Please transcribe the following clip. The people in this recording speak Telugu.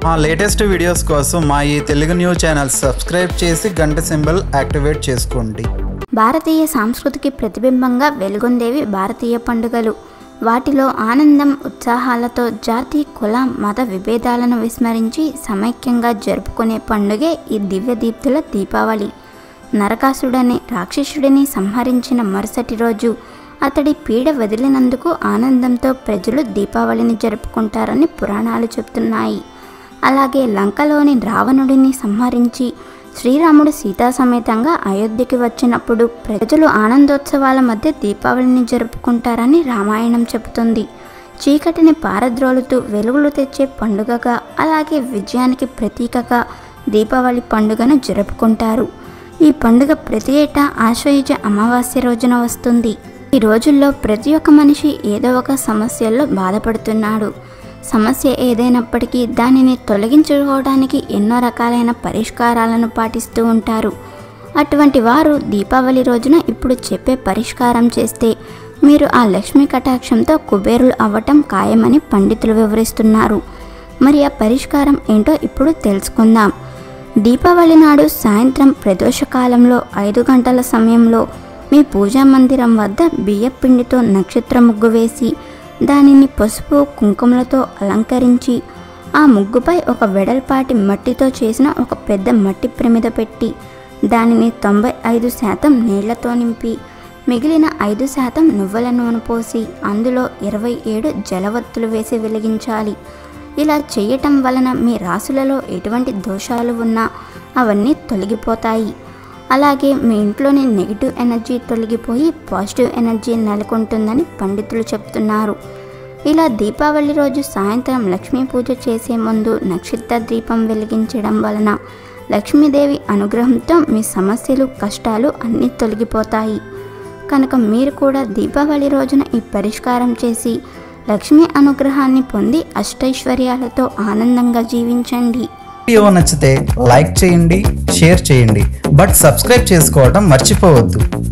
మా లేటెస్ట్ వీడియోస్ కోసం మా ఈ తెలుగు న్యూస్ ఛానల్ సబ్స్క్రైబ్ చేసి గంట సింబల్ యాక్టివేట్ చేసుకోండి భారతీయ సంస్కృతికి ప్రతిబింబంగా వెలుగొందేవి భారతీయ పండుగలు వాటిలో ఆనందం ఉత్సాహాలతో జాతి కుల మత విభేదాలను విస్మరించి సమైక్యంగా జరుపుకునే పండుగే ఈ దివ్యదీప్తుల దీపావళి నరకాసుడనే రాక్షసుడిని సంహరించిన మరుసటి రోజు అతడి పీడ వదిలినందుకు ఆనందంతో ప్రజలు దీపావళిని జరుపుకుంటారని పురాణాలు చెప్తున్నాయి అలాగే లంకలోని రావణుడిని సంహరించి శ్రీరాముడు సీతా సమేతంగా అయోధ్యకి వచ్చినప్పుడు ప్రజలు ఆనందోత్సవాల మధ్య దీపావళిని జరుపుకుంటారని రామాయణం చెబుతుంది చీకటిని పారద్రోలుతూ వెలుగులు తెచ్చే పండుగగా అలాగే విజయానికి ప్రతీకగా దీపావళి పండుగను జరుపుకుంటారు ఈ పండుగ ప్రతి ఏటా ఆశ్వయుజ అమావాస్య రోజున వస్తుంది ఈ రోజుల్లో ప్రతి ఒక్క మనిషి ఏదో ఒక సమస్యల్లో బాధపడుతున్నాడు సమస్య ఏదైనప్పటికీ దానిని తొలగించుకోవడానికి ఎన్నో రకాలైన పరిష్కారాలను పాటిస్తూ ఉంటారు అటువంటి వారు దీపావళి రోజున ఇప్పుడు చెప్పే పరిష్కారం చేస్తే మీరు ఆ లక్ష్మీ కటాక్షంతో కుబేరులు అవ్వటం ఖాయమని పండితులు వివరిస్తున్నారు మరి ఆ పరిష్కారం ఏంటో ఇప్పుడు తెలుసుకుందాం దీపావళి నాడు సాయంత్రం ప్రదోషకాలంలో ఐదు గంటల సమయంలో మీ పూజా మందిరం వద్ద బియ్యపిండితో నక్షత్ర ముగ్గు వేసి దానిని పసుపు కుంకుమలతో అలంకరించి ఆ ముగ్గుపై ఒక వెడల్పాటి మట్టితో చేసిన ఒక పెద్ద మట్టి ప్రమిద పెట్టి దానిని తొంభై ఐదు శాతం నీళ్లతో నింపి మిగిలిన ఐదు శాతం నువ్వుల నూనె పోసి అందులో ఇరవై ఏడు జలవత్తులు వేసి వెలిగించాలి ఇలా చేయటం వలన మీ రాసులలో ఎటువంటి దోషాలు ఉన్నా అవన్నీ తొలగిపోతాయి అలాగే మీ ఇంట్లోని నెగిటివ్ ఎనర్జీ తొలగిపోయి పాజిటివ్ ఎనర్జీ నెలకొంటుందని పండితులు చెప్తున్నారు ఇలా దీపావళి రోజు సాయంత్రం లక్ష్మీ పూజ చేసే ముందు నక్షత్ర దీపం వెలిగించడం వలన లక్ష్మీదేవి అనుగ్రహంతో మీ సమస్యలు కష్టాలు అన్నీ తొలగిపోతాయి కనుక మీరు కూడా దీపావళి రోజున ఈ పరిష్కారం చేసి లక్ష్మీ అనుగ్రహాన్ని పొంది అష్టైశ్వర్యాలతో ఆనందంగా జీవించండి వీడియో నచ్చితే లైక్ చేయండి షేర్ చేయండి బట్ సబ్స్క్రైబ్ చేసుకోవడం మర్చిపోవద్దు